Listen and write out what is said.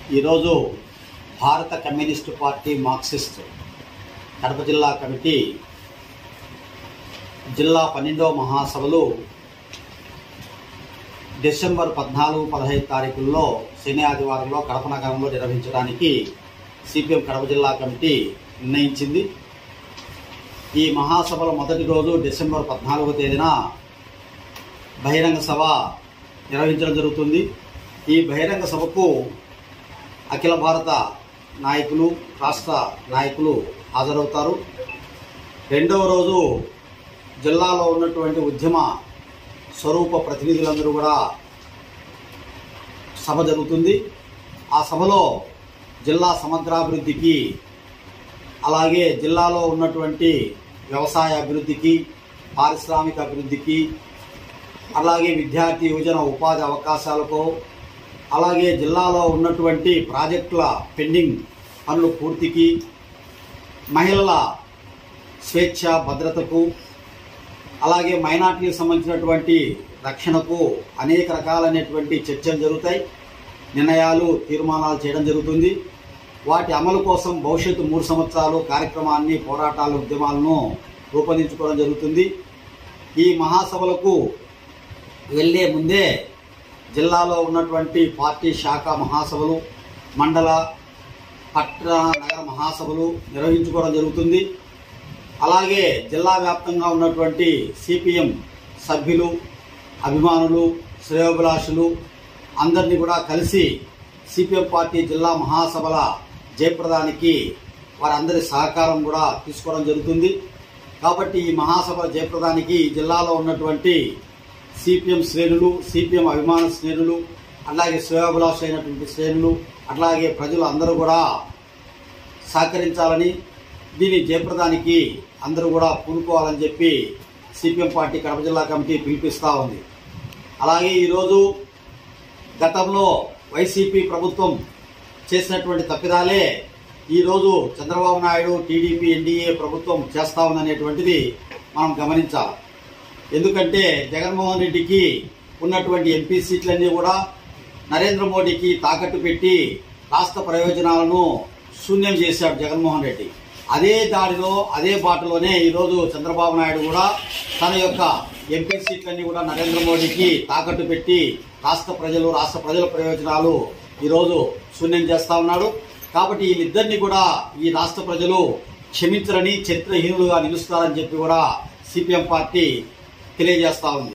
ఈరోజు భారత communist party Marxist Kadapa జిల్లా కమిటీ జిల్లా పన్నెండవ మహాసభలు డిసెంబర్ పద్నాలుగు పదహైదు తారీఖుల్లో శని ఆదివారంలో కడప నగరంలో నిర్వహించడానికి సిపిఎం కడప జిల్లా కమిటీ నిర్ణయించింది ఈ మహాసభల మొదటి రోజు డిసెంబర్ పద్నాలుగో తేదీన బహిరంగ సభ నిర్వహించడం జరుగుతుంది ఈ బహిరంగ సభకు అఖిల భారత నాయకులు రాష్ట్ర నాయకులు హాజరవుతారు రెండవ రోజు జిల్లాలో ఉన్నటువంటి ఉద్యమ స్వరూప ప్రతినిధులందరూ కూడా సభ జరుగుతుంది ఆ సభలో జిల్లా సమగ్రాభివృద్ధికి అలాగే జిల్లాలో ఉన్నటువంటి వ్యవసాయ అభివృద్ధికి పారిశ్రామిక అభివృద్ధికి అలాగే విద్యార్థి యువజన ఉపాధి అవకాశాలకు అలాగే జిల్లాలో ఉన్నటువంటి ప్రాజెక్టుల పెండింగ్ పనులు పూర్తికి మహిళల స్వేచ్ఛ భద్రతకు అలాగే మైనార్టీలకు సంబంధించినటువంటి రక్షణకు అనేక రకాలైనటువంటి చర్చలు జరుగుతాయి నిర్ణయాలు తీర్మానాలు చేయడం జరుగుతుంది వాటి అమలు కోసం భవిష్యత్తు మూడు సంవత్సరాలు కార్యక్రమాన్ని పోరాటాలు ఉద్యమాలను రూపొందించుకోవడం జరుగుతుంది ఈ మహాసభలకు వెళ్ళే ముందే జిల్లాలో ఉన్నటువంటి పార్టీ శాఖ మహాసభలు మండల పట్టణ నగర మహాసభలు నిర్వహించుకోవడం జరుగుతుంది అలాగే జిల్లా వ్యాప్తంగా ఉన్నటువంటి సిపిఎం సభ్యులు అభిమానులు శ్రేయోభిలాషులు అందరినీ కూడా కలిసి సిపిఎం పార్టీ జిల్లా మహాసభల జయప్రదానికి వారందరి సహకారం కూడా తీసుకోవడం జరుగుతుంది కాబట్టి ఈ మహాసభ జయప్రదానికి జిల్లాలో ఉన్నటువంటి సిపిఎం శ్రేణులు సిపిఎం అభిమాన శ్రేణులు అలాగే శ్రేయోభిలాష అయినటువంటి శ్రేణులు అట్లాగే ప్రజలు అందరూ కూడా సహకరించాలని దీని జయప్రదానికి అందరూ కూడా పూనుకోవాలని చెప్పి సిపిఎం పార్టీ కడప జిల్లా కమిటీ పిలిపిస్తూ ఉంది అలాగే ఈరోజు గతంలో వైసీపీ ప్రభుత్వం చేసినటువంటి తప్పిదాలే ఈరోజు చంద్రబాబు నాయుడు టీడీపీ ఎన్డీఏ ప్రభుత్వం చేస్తా ఉందనేటువంటిది మనం గమనించాలి ఎందుకంటే జగన్మోహన్ రెడ్డికి ఉన్నటువంటి ఎంపీ సీట్లన్నీ కూడా నరేంద్ర మోడీకి తాకట్టు పెట్టి రాష్ట్ర ప్రయోజనాలను శూన్యం చేశాడు జగన్మోహన్ రెడ్డి అదే దాడిలో అదే బాటలోనే ఈరోజు చంద్రబాబు నాయుడు కూడా తన యొక్క ఎంపీ సీట్లన్నీ కూడా నరేంద్ర మోడీకి తాకట్టు పెట్టి రాష్ట్ర ప్రజలు రాష్ట్ర ప్రజల ప్రయోజనాలు ఈరోజు శూన్యం చేస్తా ఉన్నాడు కాబట్టి వీళ్ళిద్దరిని కూడా ఈ రాష్ట్ర ప్రజలు క్షమించరని చరిత్రహీనులుగా నిలుస్తారని చెప్పి కూడా సిపిఎం పార్టీ తెలియజేస్తా ఉంది